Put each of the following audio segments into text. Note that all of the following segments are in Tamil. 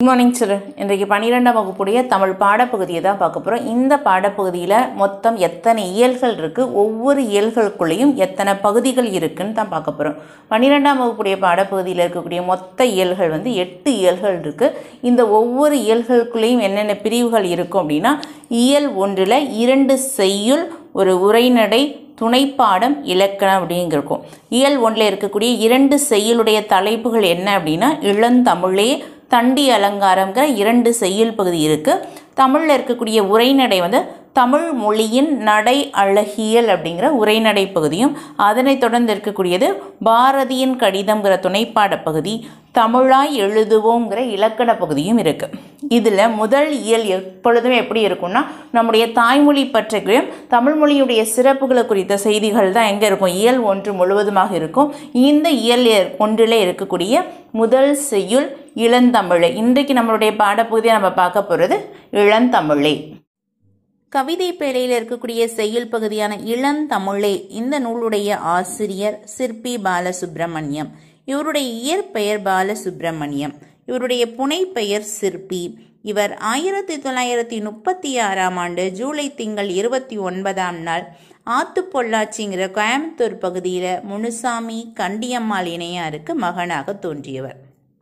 குட் மார்னிங் சில்ட்ரன் இன்றைக்கு பன்னிரெண்டாம் வகுப்புடைய தமிழ் பாடப்பகுதியை தான் பார்க்க போகிறோம் இந்த பாடப்பகுதியில் மொத்தம் எத்தனை இயல்கள் இருக்குது ஒவ்வொரு இயல்களுக்குள்ளேயும் எத்தனை பகுதிகள் இருக்குன்னு தான் பார்க்க போகிறோம் பன்னிரெண்டாம் வகுப்புடைய பாடப்பகுதியில் இருக்கக்கூடிய மொத்த இயல்கள் வந்து எட்டு இயல்கள் இருக்குது இந்த ஒவ்வொரு இயல்களுக்குள்ளேயும் என்னென்ன பிரிவுகள் இருக்கும் அப்படின்னா இயல் ஒன்றில் இரண்டு செய்யுள் ஒரு உரைநடை துணைப்பாடம் இலக்கணம் அப்படிங்கிருக்கும் இயல் ஒன்றில் இருக்கக்கூடிய இரண்டு செய்யுளுடைய தலைப்புகள் என்ன அப்படின்னா இளந்தமிழே தண்டி அலங்காரங்கிற இரண்டு செய்யுள் பகுதி இருக்குது தமிழில் இருக்கக்கூடிய உரைநடை வந்து தமிழ் மொழியின் நடை அழகியல் அப்படிங்கிற உரைநடை பகுதியும் அதனைத் தொடர்ந்து இருக்கக்கூடியது பாரதியின் கடிதம்ங்கிற துணைப்பாட பகுதி தமிழாய் எழுதுவோங்கிற இலக்கண பகுதியும் இருக்குது இதில் முதல் இயல் எப்பொழுதுமே எப்படி இருக்கும்னா நம்முடைய தாய்மொழி பற்றியும் தமிழ் மொழியுடைய சிறப்புகளை குறித்த செய்திகள் தான் எங்கே இருக்கும் இயல் ஒன்று முழுவதுமாக இருக்கும் இந்த இயல் ஒன்றிலே இருக்கக்கூடிய முதல் செய்யுள் இளந்தமிழை இன்றைக்கு நம்மளுடைய பாடப்பகுதியை நம்ம பார்க்க போகிறது இளந்தமிழே கவிதை பேழையில் இருக்கக்கூடிய செய்யுள் பகுதியான இளந்தமிழே இந்த நூலுடைய ஆசிரியர் சிற்பி பாலசுப்ரமணியம் இவருடைய இயற்பெயர் பாலசுப்ரமணியம் இவருடைய புனைப்பெயர் சிற்பி இவர் ஆயிரத்தி தொள்ளாயிரத்தி முப்பத்தி ஆறாம் ஆண்டு ஜூலை திங்கள் இருபத்தி ஒன்பதாம் நாள் ஆத்து பொள்ளாச்சிங்கிற கோயம்புத்தூர் பகுதியில் முனுசாமி கண்டியம்மாள் இணையாருக்கு மகனாக தோன்றியவர்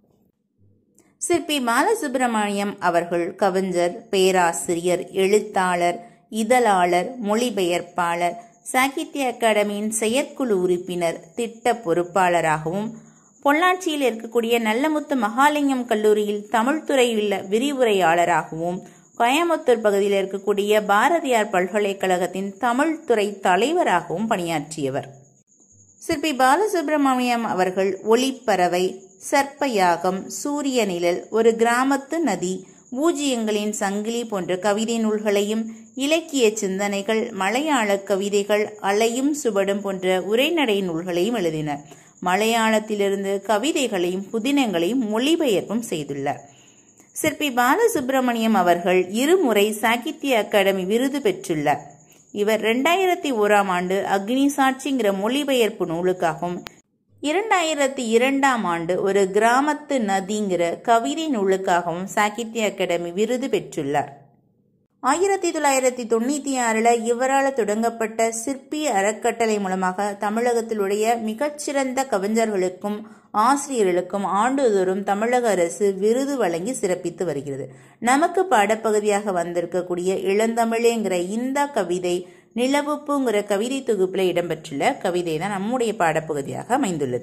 சிற்பி பாலசுப்பிரமணியம் அவர்கள் கவிஞர் பேராசிரியர் எழுத்தாளர் இதழாளர் மொழிபெயர்ப்பாளர் சாகித்ய அகாடமியின் செயற்குழு உறுப்பினர் திட்ட பொறுப்பாளராகவும் பொள்ளாச்சியில் இருக்கக்கூடிய நல்லமுத்து மகாலிங்கம் கல்லூரியில் தமிழ்துறையில் விரிவுரையாளராகவும் கோயம்புத்தூர் பகுதியில் இருக்கக்கூடிய பாரதியார் பல்கலைக்கழகத்தின் தமிழ்துறை தலைவராகவும் பணியாற்றியவர் சிற்பி பாலசுப்பிரமணியம் அவர்கள் ஒளிப்பறவை சர்ப்பயாகம் சூரிய நிழல் ஒரு கிராமத்து நதி பூஜ்யங்களின் சங்கிலி போன்ற கவிதை நூல்களையும் இலக்கிய சிந்தனைகள் மலையாள கவிதைகள் அலையும் சுவடும் போன்ற உரைநடை நூல்களையும் எழுதினர் மலையாளத்திலிருந்து கவிதைகளையும் புதினங்களையும் மொழிபெயர்ப்பும் செய்துள்ளார் சிற்பி பாலசுப்பிரமணியம் அவர்கள் இருமுறை சாகித்ய அகாடமி விருது பெற்றுள்ளார் இவர் ரெண்டாயிரத்தி ஓராம் ஆண்டு அக்னி சாட்சிங்கிற மொழிபெயர்ப்பு நூலுக்காகவும் இரண்டாயிரத்தி இரண்டாம் ஆண்டு ஒரு கிராமத்து நதிங்கிற கவிதை நூலுக்காகவும் சாகித்ய அகாடமி விருது பெற்றுள்ளார் ஆயிரத்தி தொள்ளாயிரத்தி தொண்ணூற்றி ஆறில் இவரால் தொடங்கப்பட்ட சிற்பி அறக்கட்டளை மூலமாக தமிழகத்திலுடைய மிகச்சிறந்த கவிஞர்களுக்கும் ஆசிரியர்களுக்கும் ஆண்டுதோறும் தமிழக அரசு விருது வழங்கி சிறப்பித்து வருகிறது நமக்கு பாடப்பகுதியாக வந்திருக்கக்கூடிய இளந்தமிழேங்கிற இந்த கவிதை நிலவுப்புங்கிற கவிதை தொகுப்பில் இடம்பெற்றுள்ள கவிதை தான் நம்முடைய பாடப்பகுதியாக அமைந்துள்ளது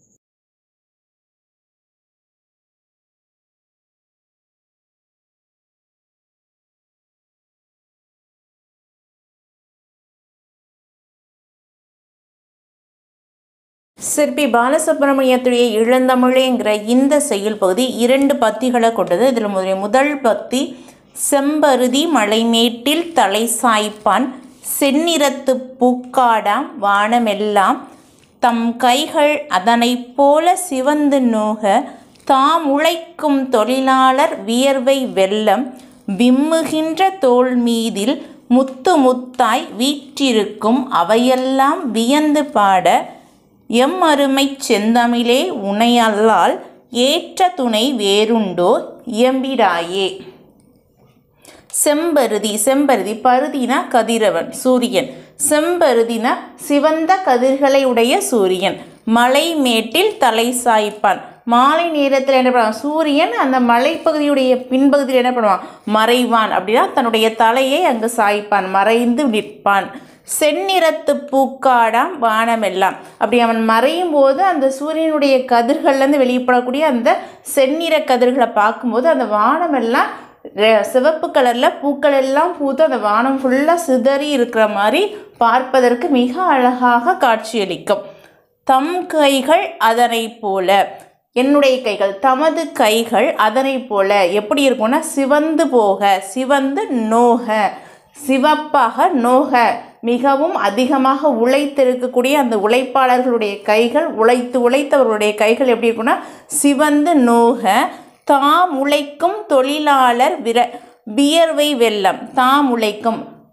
சிற்பி பாலசுப்ரமணியத்துடைய இளந்தமிழேங்கிற இந்த செயல் பகுதி இரண்டு பத்திகளை கொண்டது இதில் முதல் முதல் பத்தி செம்பருதி மலைமேட்டில் தலை சாய்ப்பான் செந்நிறத்து பூக்காடாம் வானமெல்லாம் தம் கைகள் அதனைப் போல சிவந்து நோக தாம் உழைக்கும் தொழிலாளர் வியர்வை வெள்ளம் விம்முகின்ற தோல் மீதில் முத்து முத்தாய் வீற்றிருக்கும் அவையெல்லாம் வியந்து பாட எம் அருமை செந்தமிழே உனையல்லால் ஏற்ற துணை வேறுண்டோ இயம்பிடாயே செம்பருதி செம்பருதி பருதினா கதிரவன் சூரியன் செம்பருதினா சிவந்த கதிர்களை உடைய சூரியன் மலை மேட்டில் தலை சாய்ப்பான் மாலை நேரத்தில் என்ன பண்ணுவான் சூரியன் அந்த மலைப்பகுதியுடைய பின்பகுதியில் என்ன பண்ணுவான் மறைவான் அப்படின்னா தன்னுடைய தலையை அங்கு சாய்ப்பான் மறைந்து நிற்பான் செந்நிறத்து பூக்காடாம் வானமெல்லாம் அப்படி அவன் மறையும் போது அந்த சூரியனுடைய கதிர்கள்லேருந்து வெளிப்படக்கூடிய அந்த செந்நிற கதிர்களை பார்க்கும்போது அந்த வானமெல்லாம் சிவப்பு கலரில் பூக்கள் எல்லாம் பூத்து அந்த வானம் ஃபுல்லாக சிதறி இருக்கிற மாதிரி பார்ப்பதற்கு மிக அழகாக காட்சியளிக்கும் தம் கைகள் அதனை போல என்னுடைய கைகள் தமது கைகள் அதனை போல எப்படி இருக்கும்னா சிவந்து போக சிவந்து நோக சிவப்பாக நோக மிகவும் அதிகமாக உழைத்திருக்கக்கூடிய அந்த உழைப்பாளர்களுடைய கைகள் உழைத்து உழைத்தவர்களுடைய கைகள் எப்படி இருக்குன்னா சிவந்து நோக தாம் உழைக்கும் தொழிலாளர் விர வியர்வை வெள்ளம் தாம் உழைக்கும்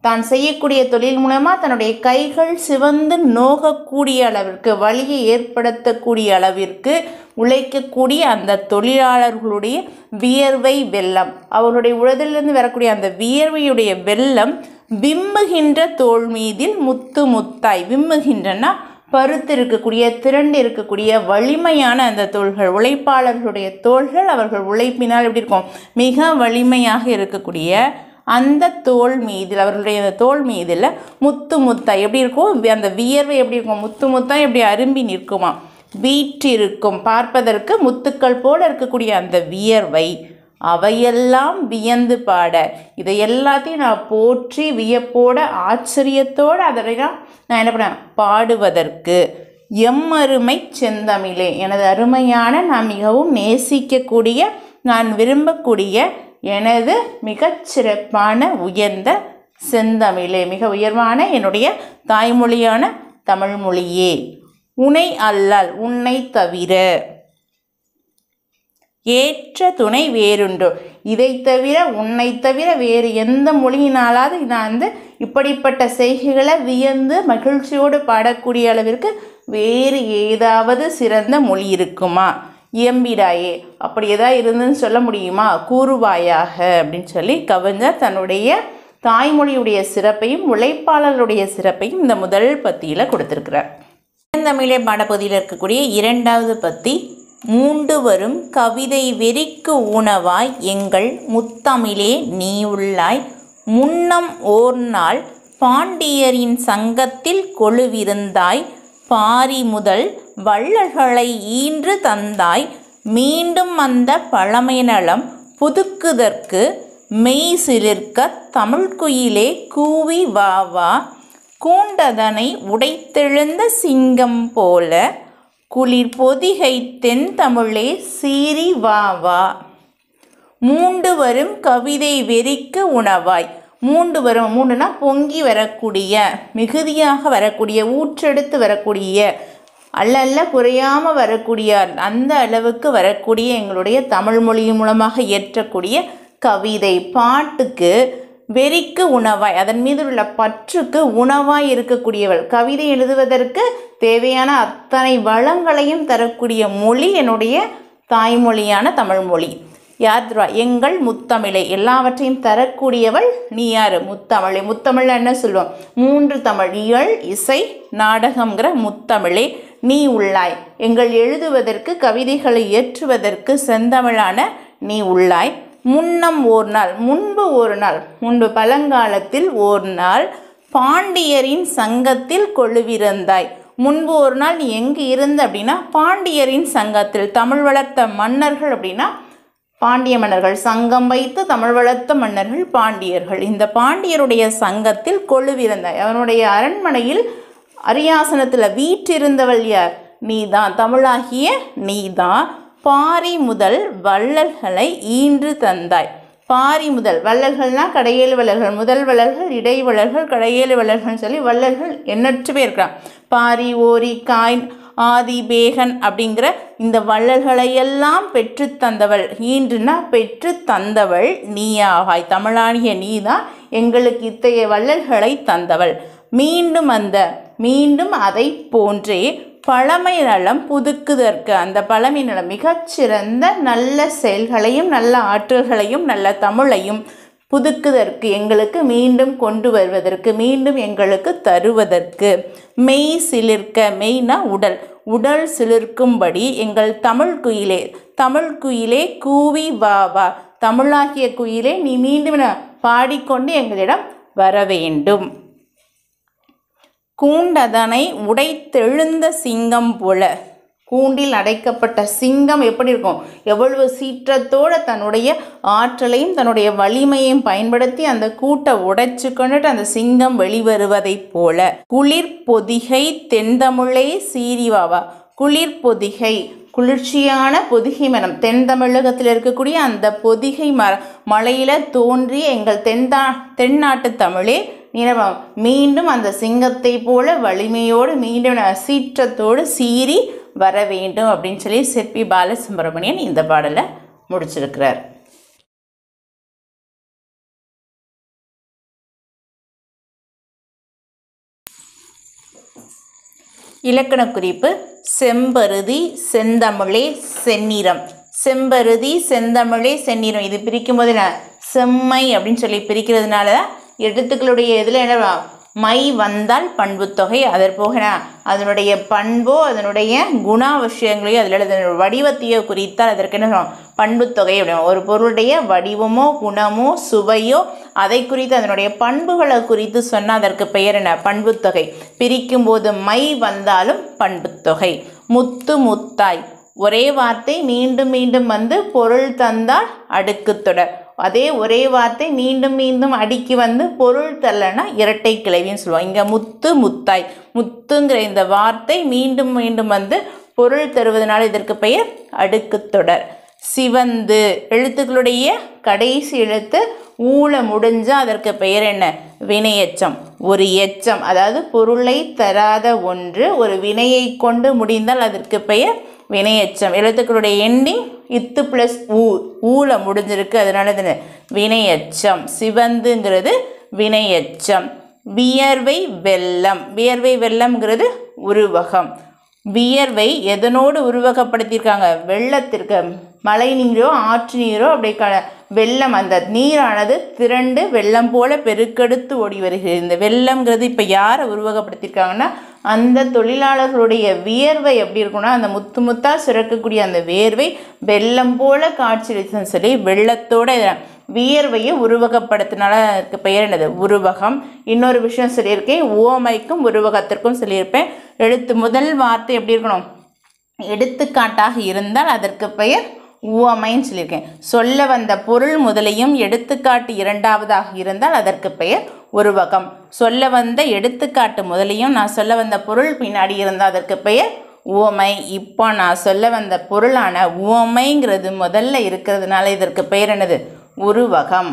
தான் செய்யக்கூடிய தொழில் மூலமாக தன்னுடைய கைகள் சிவந்து நோகக்கூடிய அளவிற்கு வலியை ஏற்படுத்தக்கூடிய அளவிற்கு உழைக்கக்கூடிய அந்த தொழிலாளர்களுடைய வியர்வை வெள்ளம் அவர்களுடைய உடலிலிருந்து வரக்கூடிய அந்த வியர்வையுடைய வெள்ளம் விம்முகின்ற தோல் மீதில் முத்து முத்தாய் விம்முகின்றனா பருத்து இருக்கக்கூடிய திரண்டு இருக்கக்கூடிய வலிமையான அந்த தோள்கள் உழைப்பாளர்களுடைய தோள்கள் அவர்கள் உழைப்பினால் எப்படி இருக்கும் மிக வலிமையாக இருக்கக்கூடிய அந்த தோல் மீதில் அவர்களுடைய அந்த தோல் மீதில் முத்து முத்தா எப்படி இருக்கும் அந்த வியர்வை எப்படி இருக்கும் முத்து முத்தா எப்படி அரும்பி நிற்குமா வீற்றிருக்கும் பார்ப்பதற்கு முத்துக்கள் போல இருக்கக்கூடிய அந்த வியர்வை அவையெல்லாம் வியந்து பாட இதை எல்லாத்தையும் நான் போற்றி வியப்போட ஆச்சரியத்தோடு அதெல்லாம் நான் என்ன பண்ணேன் பாடுவதற்கு எம்மருமை செந்தமிழே எனது அருமையான நான் மிகவும் நேசிக்கக்கூடிய நான் விரும்பக்கூடிய எனது மிகச்சிறப்பான உயர்ந்த செந்தமிழே மிக உயர்வான என்னுடைய தாய்மொழியான தமிழ்மொழியே உனை அல்லால் உன்னை தவிர ஏற்ற துணை வேறுண்டோ இதை தவிர உன்னை தவிர வேறு எந்த மொழியினாலாவது நான் வந்து இப்படிப்பட்ட செய்கைகளை வியந்து மகிழ்ச்சியோடு பாடக்கூடிய அளவிற்கு வேறு ஏதாவது சிறந்த மொழி இருக்குமா இயம்பிடாயே அப்படி ஏதாவது இருந்துன்னு சொல்ல முடியுமா கூறுவாயாக அப்படின்னு சொல்லி கவிஞர் தன்னுடைய தாய்மொழியுடைய சிறப்பையும் உழைப்பாளர்களுடைய சிறப்பையும் இந்த முதல் பத்தியில் கொடுத்துருக்கிறார் தமிழே பாடப்பகுதியில் இருக்கக்கூடிய இரண்டாவது பத்தி மூண்டு வரும் கவிதை வெறிக்கு உணவாய் எங்கள் முத்தமிழே நீ உள்ளாய் முன்னம் ஓர் நாள் பாண்டியரின் சங்கத்தில் கொழுவிருந்தாய் பாரி முதல் வள்ளல்களை ஈன்று தந்தாய் மீண்டும் அந்த பழமை நலம் புதுக்குதற்கு மெய் சிலிர்க்க தமிழ்குயிலே கூவி வா வா கூண்டதனை உடைத்தெழுந்த சிங்கம் போல குளிர் பொதிகை தென் தமிழே சீறி வா வா மூண்டு வரும் கவிதை வெறிக்கு உணவாய் மூண்டு வரும் மூண்டுனா பொங்கி வரக்கூடிய மிகுதியாக வரக்கூடிய ஊற்றெடுத்து வரக்கூடிய அல்ல அல்ல குறையாமல் வரக்கூடிய அந்த அளவுக்கு வரக்கூடிய எங்களுடைய தமிழ் மொழியின் மூலமாக இயற்றக்கூடிய கவிதை பாட்டுக்கு வெறிக்கு உணவாய் அதன் மீது உள்ள பற்றுக்கு உணவாய் இருக்கக்கூடியவள் கவிதை எழுதுவதற்கு தேவையான அத்தனை வளங்களையும் தரக்கூடிய மொழி என்னுடைய தாய்மொழியான தமிழ்மொழி யார் தருவா எங்கள் முத்தமிழை எல்லாவற்றையும் தரக்கூடியவள் நீ யார் முத்தமிழை முத்தமிழ் என்ன சொல்லுவோம் மூன்று தமிழ் இயல் இசை நாடகங்கிற முத்தமிழே நீ உள்ளாய் எங்கள் எழுதுவதற்கு கவிதைகளை இயற்றுவதற்கு செந்தமிழான நீ உள்ளாய் முன்னம் ஓர் நாள் முன்பு ஒரு நாள் முன்பு பழங்காலத்தில் ஓர் நாள் பாண்டியரின் சங்கத்தில் கொழுவிருந்தாய் முன்பு ஒரு நாள் நீ எங்கே இருந்த அப்படின்னா பாண்டியரின் சங்கத்தில் தமிழ் வளர்த்த மன்னர்கள் அப்படின்னா பாண்டிய மன்னர்கள் சங்கம் வைத்து தமிழ் வளர்த்த மன்னர்கள் பாண்டியர்கள் இந்த பாண்டியருடைய சங்கத்தில் கொழுவிருந்தாய் அவனுடைய அரண்மனையில் அரியாசனத்தில் வீற்றிருந்தவள் யார் நீதான் தமிழாகிய நீதான் பாரி முதல் வள்ளல்களை ஈன்று தந்தாய் பாரி முதல் வள்ளல்கள்னா கடையேழு வள்ளல்கள் முதல் வள்ளல்கள் இடைவள்ளல்கள் கடையேழு வள்ளல்கள்னு சொல்லி வள்ளல்கள் எண்ணற்று பேர் இருக்கிறான் பாரி ஓரி காய் ஆதி பேகன் அப்படிங்கிற இந்த வள்ளல்களையெல்லாம் பெற்று தந்தவள் ஈன்றுனா பெற்று தந்தவள் நீயாகாய் தமிழாகிய நீதான் எங்களுக்கு இத்தகைய வள்ளல்களை தந்தவள் மீண்டும் அந்த மீண்டும் அதை போன்றே பழமை நலம் புதுக்குதற்கு அந்த பழமை நலம் மிகச்சிறந்த நல்ல செயல்களையும் நல்ல ஆற்றல்களையும் நல்ல தமிழையும் புதுக்குதற்கு எங்களுக்கு மீண்டும் கொண்டு வருவதற்கு மீண்டும் எங்களுக்கு தருவதற்கு மெய் சிலிர்க்க மெய்னா உடல் உடல் சிலிர்க்கும்படி எங்கள் தமிழ் குயிலே தமிழ் குயிலே கூவி வா வா தமிழாகிய குயிலே நீ மீண்டும் என பாடிக்கொண்டு எங்களிடம் வர வேண்டும் கூண்டதனை உடைத்தெழுந்த சிங்கம் போல கூண்டில் அடைக்கப்பட்ட சிங்கம் எப்படி இருக்கும் எவ்வளவு சீற்றத்தோடு தன்னுடைய ஆற்றலையும் தன்னுடைய வலிமையையும் பயன்படுத்தி அந்த கூட்டை உடைச்சு கொண்டுட்டு அந்த சிங்கம் வெளிவருவதைப் போல குளிர் பொதிகை தென்தமிழே சீரிவாவா குளிர் பொதிகை குளிர்ச்சியான பொதிகை மரம் தென் தமிழகத்தில் இருக்கக்கூடிய அந்த பொதிகை மர மலையில் தோன்றிய எங்கள் தென்தா தென்னாட்டு தமிழே நிறவம் மீண்டும் அந்த சிங்கத்தை போல வலிமையோடு மீண்டும் சீற்றத்தோடு சீறி வர வேண்டும் அப்படின்னு சொல்லி சிற்பி பாலசுப்ரமணியன் இந்த பாடலை முடிச்சிருக்கிறார் இலக்கண குறிப்பு செம்பருதி செந்தமிழே செந்நிறம் செம்பருதி செந்தமிழே செந்நிறம் இது பிரிக்கும் போது என்ன செம்மை அப்படின்னு சொல்லி பிரிக்கிறதுனால எழுத்துக்களுடைய இதில் என்ன மை வந்தால் பண்புத்தொகை அதற்போக என்ன, அதனுடைய பண்போ அதனுடைய குணாவசியங்களையோ அதில் எழுத வடிவத்தையோ குறித்தால் அதற்கு என்ன சொல்லுவோம்? பண்புத்தொகை அப்படின் ஒரு பொருளுடைய வடிவமோ குணமோ சுவையோ அதை குறித்து அதனுடைய பண்புகளை குறித்து சொன்னால் அதற்கு பெயர் என்ன பண்புத்தொகை பிரிக்கும் போது மை வந்தாலும் பண்புத்தொகை முத்து முத்தாய் ஒரே வார்த்தை மீண்டும் மீண்டும் வந்து பொருள் தந்தால் அடுக்குத் தொடர் அதே ஒரே வார்த்தை மீண்டும் மீண்டும் அடுக்கி வந்து பொருள் தரலன்னா இரட்டை கிளவின்னு சொல்லுவோம் இங்கே முத்து முத்தாய் முத்துங்கிற இந்த வார்த்தை மீண்டும் மீண்டும் வந்து பொருள் தருவதனால இதற்கு பெயர் அடுக்குத் தொடர் சிவந்து எழுத்துக்களுடைய கடைசி எழுத்து ஊழ முடிஞ்சால் அதற்கு பெயர் என்ன வினையெச்சம் ஒரு எச்சம் அதாவது பொருளை தராத ஒன்று ஒரு வினையை கொண்டு முடிந்தால் அதற்கு பெயர் வினையெச்சம் எழுத்துக்களுடைய எண்டிங் இத்து ப்ளஸ் ஊ ஊல முடிஞ்சிருக்கு அதனால இது என்ன? வினையெச்சம் சிவந்துங்கிறது வினையெச்சம் வியர்வை வெள்ளம் வியர்வை வெள்ளம்ங்கிறது உருவகம் வியர்வை எதனோடு உருவகப்படுத்தியிருக்காங்க வெள்ளத்திற்கு மழை நீரோ ஆற்று நீரோ அப்படி க வெள்ளம் அந்த நீரானது திரண்டு வெள்ளம் போல பெருக்கெடுத்து ஓடி வருகிறது இந்த வெள்ளம்ங்கிறது இப்போ யாரை உருவகப்படுத்தியிருக்காங்கன்னா அந்த தொழிலாளர்களுடைய வியர்வை எப்படி இருக்கும்னா அந்த முத்து முத்தா சுரக்கக்கூடிய அந்த வேர்வை வெள்ளம் போல காட்சியளிச்சுன்னு சொல்லி வெள்ளத்தோட இத வியர்வையை உருவகப்படுத்தினால அதுக்கு பெயர் என்னது உருவகம் இன்னொரு விஷயம் சொல்லியிருக்கேன் ஓமைக்கும் உருவகத்திற்கும் சொல்லியிருப்பேன் எழுத்து முதல் வார்த்தை எப்படி இருக்கணும் எடுத்துக்காட்டாக இருந்தால் அதற்கு பெயர் உவமைன்னு சொல்லியிருக்கேன் சொல்ல வந்த பொருள் முதலையும் எடுத்துக்காட்டு இரண்டாவதாக இருந்தால் அதற்கு பெயர் உருவகம் சொல்ல வந்த எடுத்துக்காட்டு முதலையும் நான் சொல்ல வந்த பொருள் பின்னாடி இருந்தால் அதற்கு பெயர் உவமை இப்போ நான் சொல்ல வந்த பொருளான உவமைங்கிறது முதல்ல இருக்கிறதுனால இதற்கு பெயர் என்னது உருவகம்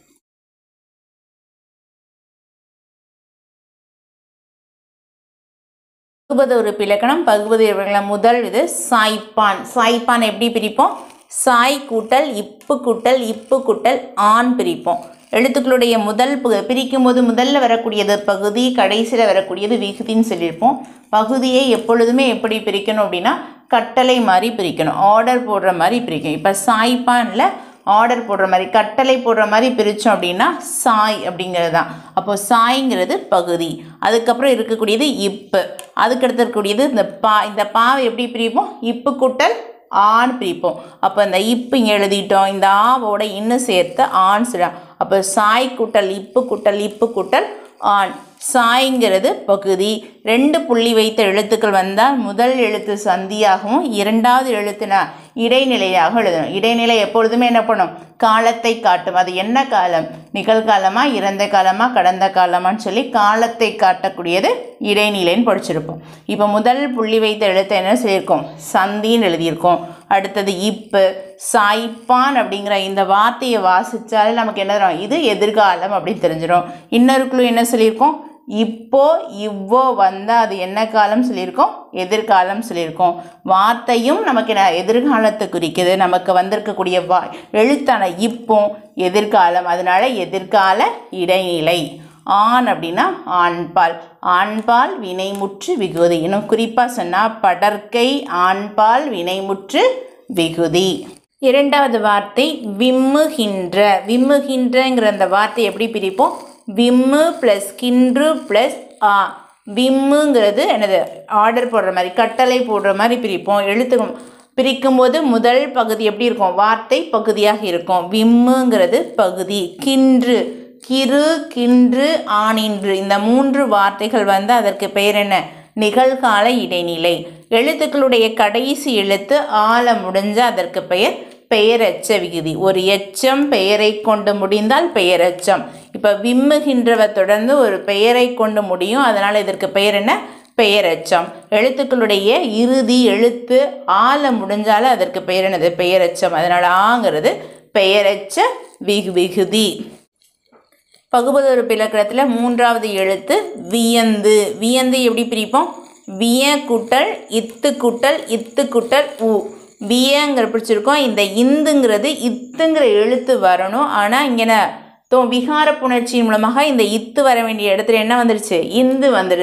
பகுபத உறுப்பு இலக்கணம் பகுபத இலக்கணம் முதல் இது சாய்ப்பான் சாய்ப்பான் எப்படி பிரிப்போம் சாய் கூட்டல் இப்பு கூட்டல் இப்பு கூட்டல் ஆண் பிரிப்போம் எழுத்துக்களுடைய முதல் பகு பிரிக்கும் போது முதல்ல வரக்கூடியது பகுதி கடைசியில் வரக்கூடியது விகுதின்னு சொல்லியிருப்போம் பகுதியை எப்பொழுதுமே எப்படி பிரிக்கணும் அப்படின்னா கட்டளை மாதிரி பிரிக்கணும் ஆர்டர் போடுற மாதிரி பிரிக்கணும் இப்போ சாய்ப்பானில் ஆர்டர் போடுற மாதிரி கட்டளை போடுற மாதிரி பிரித்தோம் அப்படின்னா சாய் அப்படிங்கிறது தான் அப்போ சாய்ங்கிறது பகுதி அதுக்கப்புறம் இருக்கக்கூடியது இப்பு அதுக்கடுத்து இருக்கக்கூடியது இந்த பா இந்த பாவை எப்படி பிரிப்போம் இப்பு கூட்டல் ஆண் பிரிப்போம் அப்போ இந்த இப்பு இங்கே எழுதிட்டோம் இந்த ஆவோட இன்னும் சேர்த்து ஆண் சொல்லுவோம் அப்போ சாய் கூட்டல் இப்பு கூட்டல் இப்பு கூட்டல் ஆண் சாய்ங்கிறது பகுதி ரெண்டு புள்ளி வைத்த எழுத்துக்கள் வந்தால் முதல் எழுத்து சந்தியாகவும் இரண்டாவது எழுத்துனா இடைநிலையாக எழுதணும் இடைநிலை எப்பொழுதுமே என்ன பண்ணும் காலத்தை காட்டும் அது என்ன காலம் நிகழ்காலமா இறந்த காலமா கடந்த காலமான்னு சொல்லி காலத்தை காட்டக்கூடியது இடைநிலைன்னு படிச்சிருப்போம் இப்போ முதல் புள்ளி வைத்த எழுத்தை என்ன சொல்லியிருக்கோம் சந்தின்னு எழுதியிருக்கோம் அடுத்தது இப்பு சாய்ப்பான் அப்படிங்கிற இந்த வார்த்தையை வாசித்தாலே நமக்கு என்ன தரும் இது எதிர்காலம் அப்படின்னு தெரிஞ்சிடும் இன்னொரு குழு என்ன சொல்லியிருக்கோம் இப்போ இவ்வோ வந்தால் அது என்ன காலம் சொல்லியிருக்கோம் எதிர்காலம் சொல்லியிருக்கோம் வார்த்தையும் நமக்கு என்ன எதிர்காலத்தை குறிக்குது நமக்கு வந்திருக்கக்கூடிய வா எழுத்தான இப்போ எதிர்காலம் அதனால எதிர்கால இடைநிலை ஆண் அப்படின்னா ஆண்பால் ஆண்பால் வினைமுற்று விகுதி இன்னும் குறிப்பாக சொன்னால் படற்கை ஆண்பால் வினைமுற்று விகுதி இரண்டாவது வார்த்தை விம்முகின்ற விம்முகின்றங்கிற அந்த வார்த்தை எப்படி பிரிப்போம் விம்மு ப்ளஸ் கின்று ப்ளஸ் ஆ விம்முங்கிறது என்னது ஆர்டர் போடுற மாதிரி கட்டளை போடுற மாதிரி பிரிப்போம் எழுத்துக்கும் பிரிக்கும்போது முதல் பகுதி எப்படி இருக்கும் வார்த்தை பகுதியாக இருக்கும் விம்முங்கிறது பகுதி கின்று கிரு கின்று ஆனின்று இந்த மூன்று வார்த்தைகள் வந்து அதற்கு பெயர் என்ன நிகழ்கால இடைநிலை எழுத்துக்களுடைய கடைசி எழுத்து ஆல முடிஞ்சால் அதற்கு பெயர் பெயரெச்ச விகுதி ஒரு எச்சம் பெயரை கொண்டு முடிந்தால் பெயரெச்சம் இப்போ விம்முகின்றவ தொடர்ந்து ஒரு பெயரை கொண்டு முடியும் அதனால் இதற்கு பெயர் என்ன பெயரெச்சம் எழுத்துக்களுடைய இறுதி எழுத்து ஆல முடிஞ்சாலும் அதற்கு பெயர் என்னது பெயரெச்சம் அதனால் ஆங்கிறது பெயரெச்ச விகு விகுதி பகுபதொரு இலக்கணத்தில் மூன்றாவது எழுத்து வியந்து வியந்து எப்படி பிரிப்போம் விய கூட்டல் இத்து கூட்டல் இத்து கூட்டல் உ வியங்கிற பிடிச்சிருக்கோம் இந்த இந்துங்கிறது இத்துங்கிற எழுத்து வரணும் ஆனால் இங்கே என்ன தோ விகார புணர்ச்சியின் மூலமாக இந்த இத்து வர வேண்டிய இடத்துல என்ன வந்துருச்சு இந்து வந்துடுச்சு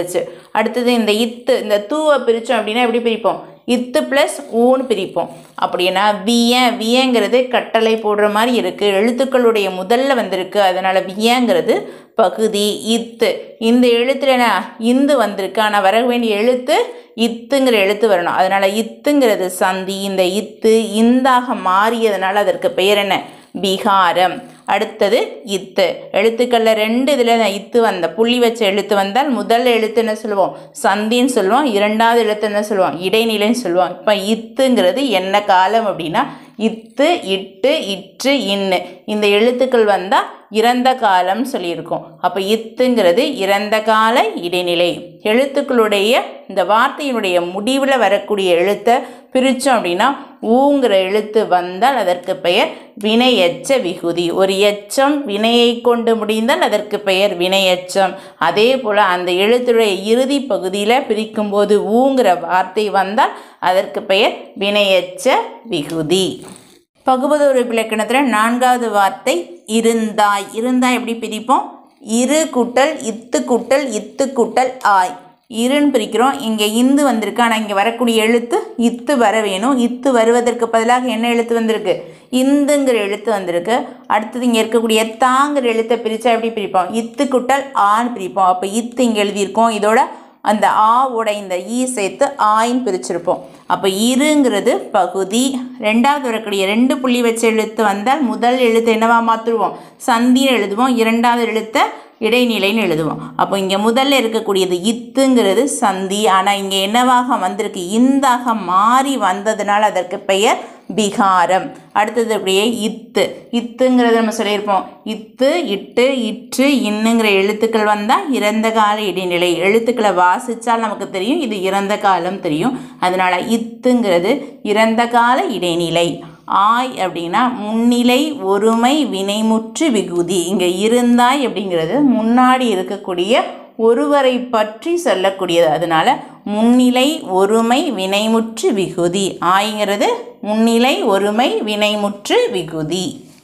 அடுத்தது இந்த இத்து இந்த தூவை பிரித்தோம் அப்படின்னா எப்படி பிரிப்போம் இத்து ப்ளஸ் ஊன்னு பிரிப்போம் அப்படின்னா விய வியங்கிறது கட்டளை போடுற மாதிரி இருக்குது எழுத்துக்களுடைய முதல்ல வந்திருக்கு அதனால் வியங்கிறது பகுதி இத்து இந்த எழுத்துல என்ன இந்து வந்திருக்கு ஆனால் வர வேண்டிய எழுத்து இத்துங்கிற எழுத்து வரணும் அதனால் இத்துங்கிறது சந்தி இந்த இத்து இந்தாக மாறியதுனால அதற்கு பெயர் என்ன பிகாரம் அடுத்தது இத்து எழுத்துக்களில் ரெண்டு இதில் இத்து வந்த புள்ளி வச்ச எழுத்து வந்தால் முதல் எழுத்து என்ன சொல்லுவோம் சந்தின்னு சொல்லுவோம் இரண்டாவது எழுத்து என்ன சொல்லுவோம் இடைநிலைன்னு சொல்லுவோம் இப்போ இத்துங்கிறது என்ன காலம் அப்படின்னா இத்து இட்டு இற்று இன்னு இந்த எழுத்துக்கள் வந்தால் இறந்த காலம் சொல்லியிருக்கோம் அப்போ இத்துங்கிறது இறந்த கால இடைநிலை எழுத்துக்களுடைய இந்த வார்த்தையினுடைய முடிவில் வரக்கூடிய எழுத்தை பிரித்தோம் அப்படின்னா ஊங்கிற எழுத்து வந்தால் அதற்கு பெயர் வினையெச்ச விகுதி ஒரு எச்சம் வினையை கொண்டு முடிந்தால் அதற்கு பெயர் வினையெச்சம் அதே போல் அந்த எழுத்துடைய இறுதி பகுதியில் பிரிக்கும்போது ஊங்கிற வார்த்தை வந்தால் அதற்கு பெயர் வினையெச்ச விகுதி பகுபதொரு இலக்கணத்தில் நான்காவது வார்த்தை இருந்தாய் இருந்தாய் எப்படி பிரிப்போம் இரு கூட்டல் இத்து கூட்டல் இத்து கூட்டல் ஆய் இருன்னு பிரிக்கிறோம் இங்கே இந்து வந்திருக்கு ஆனால் இங்கே வரக்கூடிய எழுத்து இத்து வர வேணும் இத்து வருவதற்கு பதிலாக என்ன எழுத்து வந்திருக்கு இந்துங்கிற எழுத்து வந்திருக்கு அடுத்தது இங்கே இருக்கக்கூடிய தாங்கிற எழுத்தை பிரித்தா எப்படி பிரிப்போம் இத்து குட்டல் ஆன்னு பிரிப்போம் அப்போ இத்து இங்கே எழுதியிருக்கோம் இதோட அந்த ஆவோட இந்த ஈ சேர்த்து ஆயின்னு பிரிச்சிருப்போம் அப்போ இருங்கிறது பகுதி ரெண்டாவது வரக்கூடிய ரெண்டு புள்ளி வச்ச எழுத்து வந்தால் முதல் எழுத்து என்னவா மாற்றுவோம் சந்தின்னு எழுதுவோம் இரண்டாவது எழுத்தை இடைநிலைன்னு எழுதுவோம் அப்போ இங்கே முதல்ல இருக்கக்கூடியது இத்துங்கிறது சந்தி ஆனால் இங்கே என்னவாக வந்திருக்கு இந்தாக மாறி வந்ததுனால அதற்கு பெயர் பிகாரம் அடுத்தது அப்படியே இத்து இத்துங்கிறது நம்ம சொல்லியிருப்போம் இத்து இட்டு இற்று இன்னுங்கிற எழுத்துக்கள் வந்தால் இறந்த கால இடைநிலை எழுத்துக்களை வாசித்தால் நமக்கு தெரியும் இது இறந்த காலம் தெரியும் அதனால் இத்துங்கிறது இறந்த கால இடைநிலை ஆய் அப்படின்னா முன்னிலை ஒருமை வினைமுற்று விகுதி இங்கே இருந்தாய் அப்படிங்கிறது முன்னாடி இருக்கக்கூடிய ஒருவரை பற்றி சொல்லக்கூடியது அதனால முன்னிலை ஒருமை வினைமுற்று விகுதி ஆய்ங்கிறது முன்னிலை ஒருமை வினைமுற்று விகுதி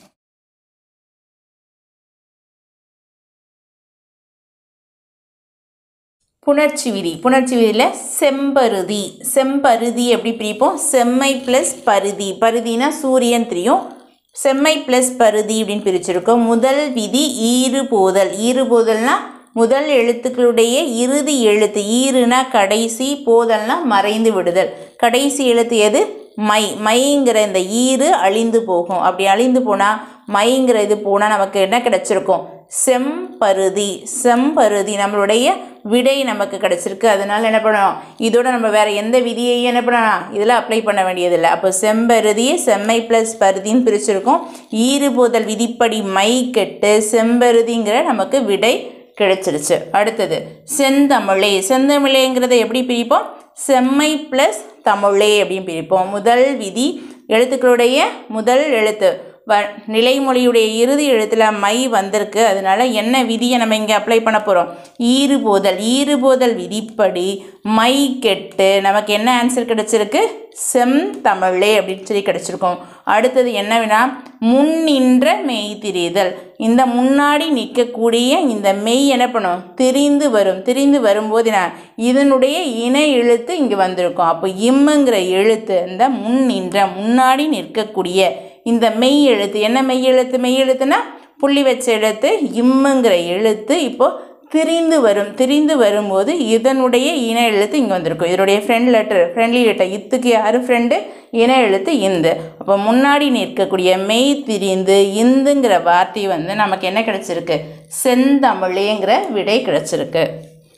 புணர்ச்சி விதி புணர்ச்சி விதியில் செம்பருதி செம்பருதி எப்படி பிரிப்போம் செம்மை ப்ளஸ் பருதி பருதினா சூரியன் தெரியும் செம்மை ப்ளஸ் பருதி அப்படின்னு பிரிச்சிருக்கோம் முதல் விதி ஈறு போதல் ஈறு போதல்னா முதல் எழுத்துக்களுடைய இறுதி எழுத்து ஈறுனா கடைசி போதல்னா மறைந்து விடுதல் கடைசி எழுத்து எது மை மைங்கிற இந்த ஈறு அழிந்து போகும் அப்படி அழிந்து போனால் மைங்கிற இது போனால் நமக்கு என்ன கிடச்சிருக்கும் செம்பருதி செம்பருதி நம்மளுடைய விடை நமக்கு கிடச்சிருக்கு அதனால என்ன பண்ணணும் இதோட நம்ம வேறு எந்த விதியையும் என்ன பண்ணலாம் இதில் அப்ளை பண்ண வேண்டியதில்லை அப்போ செம்பருதி செம்மை ப்ளஸ் பருதின்னு பிரிச்சிருக்கோம் ஈறுபோதல் விதிப்படி மை கெட்டு செம்பருதிங்கிற நமக்கு விடை கிடைச்சிருச்சு அடுத்தது செந்தமிழே செந்தமிழேங்கிறத எப்படி பிரிப்போம் செம்மை ப்ளஸ் தமிழே அப்படின்னு பிரிப்போம் முதல் விதி எழுத்துக்களுடைய முதல் எழுத்து வ நிலைமொழியுடைய இறுதி எழுத்தில் மை வந்திருக்கு அதனால என்ன விதியை நம்ம இங்கே அப்ளை பண்ண போகிறோம் ஈறுபோதல் ஈறுபோதல் விதிப்படி மை கெட்டு நமக்கு என்ன ஆன்சர் கிடைச்சிருக்கு செம் தமிழே அப்படின்னு சொல்லி கிடச்சிருக்கோம் அடுத்தது என்னவினா முன்னின்ற மெய் திரிதல் இந்த முன்னாடி நிற்கக்கூடிய இந்த மெய் என்ன பண்ணும் திரிந்து வரும் திரிந்து வரும்போது நான் இதனுடைய இணை எழுத்து இங்கே வந்திருக்கும் அப்போ இம்முங்கிற எழுத்து இந்த முன் நின்ற முன்னாடி நிற்கக்கூடிய இந்த மெய் எழுத்து என்ன மெய் எழுத்து மெய் எழுத்துனா புள்ளி வச்ச எழுத்து இம்முங்கிற எழுத்து இப்போ திரிந்து வரும் திரிந்து வரும்போது இதனுடைய இன எழுத்து இங்கே வந்திருக்கும் இதனுடைய ஃப்ரெண்ட் லெட்டர் ஃப்ரெண்ட்லி லெட்டர் இத்துக்கு யார் ஃப்ரெண்டு இன எழுத்து இந்து அப்போ முன்னாடி நிற்கக்கூடிய மெய் திரிந்து இந்துங்கிற வார்த்தை வந்து நமக்கு என்ன கிடைச்சிருக்கு செந்தமிழேங்கிற விடை கிடைச்சிருக்கு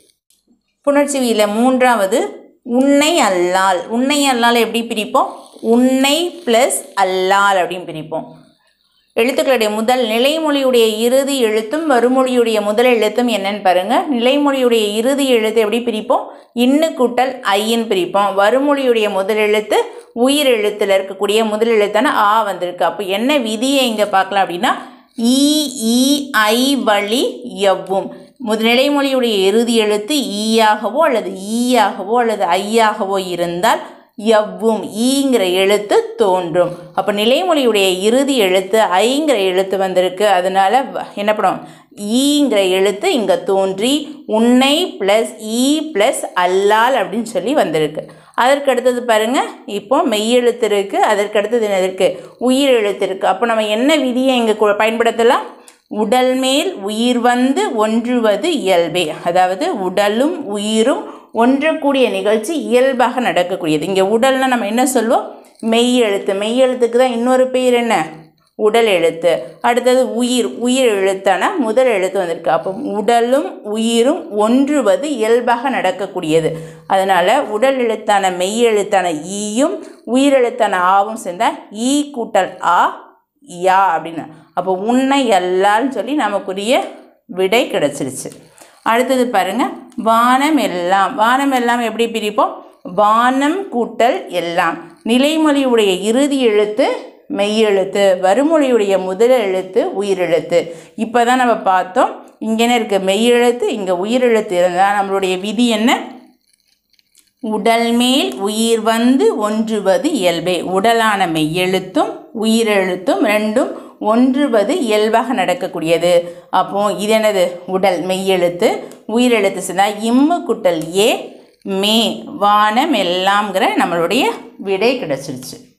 புணர்ச்சிவியில் மூன்றாவது உன்னை அல்லால் உன்னை அல்லால் எப்படி பிரிப்போம் உன்னை ப்ளஸ் அல்லால் அப்படின்னு பிரிப்போம் எழுத்துக்களுடைய முதல் நிலைமொழியுடைய இறுதி எழுத்தும் வறுமொழியுடைய முதல் எழுத்தும் என்னன்னு பாருங்கள் நிலைமொழியுடைய இறுதி எழுத்து எப்படி பிரிப்போம் இன்னு கூட்டல் ஐன்னு பிரிப்போம் வறுமொழியுடைய முதல் எழுத்து உயிர் எழுத்தில் இருக்கக்கூடிய முதல் எழுத்தான ஆ வந்திருக்கு அப்போ என்ன விதியை இங்கே பார்க்கலாம் அப்படின்னா ஈ ஈ ஐ வழி எவ்வும் முத நிலைமொழியுடைய இறுதி எழுத்து ஈயாகவோ அல்லது ஈயாகவோ அல்லது ஐயாகவோ இருந்தால் எவ்வும் ஈங்கிற எழுத்து தோன்றும் அப்போ நிலைமொழியுடைய இறுதி எழுத்து ஐங்கிற எழுத்து வந்திருக்கு அதனால வ- என்ன பண்ணும் ஈங்கிற எழுத்து இங்கே தோன்றி உன்னை ப்ளஸ் ஈ ப்ளஸ் அல்லால் அப்படின்னு சொல்லி வந்திருக்கு அதற்கு அடுத்தது பாருங்க இப்போ மெய்யெழுத்து இருக்குது அதற்கு அடுத்தது என்ன இருக்குது உயிர் எழுத்து இருக்குது அப்போ நம்ம என்ன விதியை இங்கே பயன்படுத்தலாம் உடல் மேல் உயிர் வந்து ஒன்றுவது இயல்பே அதாவது உடலும் உயிரும் ஒன்றக்கூடிய நிகழ்ச்சி இயல்பாக நடக்கக்கூடியது இங்கே உடல்னா நம்ம என்ன சொல்வோம் மெய் எழுத்து மெய் எழுத்துக்கு தான் இன்னொரு பேர் என்ன உடல் எழுத்து அடுத்தது உயிர் உயிர் எழுத்தான முதல் எழுத்து வந்திருக்கு அப்போ உடலும் உயிரும் ஒன்றுவது இயல்பாக நடக்கக்கூடியது அதனால் உடல் எழுத்தான மெய் எழுத்தான ஈயும் உயிர் எழுத்தான ஆவும் சேர்ந்தால் ஈ கூட்டல் ஆ யா அப்படின்னு அப்போ உன்னை எல்லான்னு சொல்லி நமக்குரிய விடை கிடச்சிருச்சு அடுத்தது பாருங்க வானம் எல்லாம் வானம் எல்லாம் எப்படி பிரிப்போம் வானம் கூட்டல் எல்லாம் நிலைமொழியுடைய இறுதி எழுத்து மெய்யெழுத்து வறுமொழியுடைய முதல் எழுத்து உயிரெழுத்து இப்போ தான் நம்ம பார்த்தோம் இங்கே என்ன இருக்குது மெய்யெழுத்து இங்கே உயிரெழுத்து இருந்தால் நம்மளுடைய விதி என்ன உடல் மேல் உயிர் வந்து ஒன்றுவது இயல்பே உடலான மெய்யெழுத்தும் உயிரெழுத்தும் ரெண்டும் ஒன்றுவது இயல்பாக நடக்கக்கூடியது அப்போ இது என்னது உடல் மெய்யெழுத்து உயிரெழுத்து சேர்ந்தா இம்மு குட்டல் ஏ மே வானம் எல்லாம்ங்கிற நம்மளுடைய விடை கிடச்சிருச்சு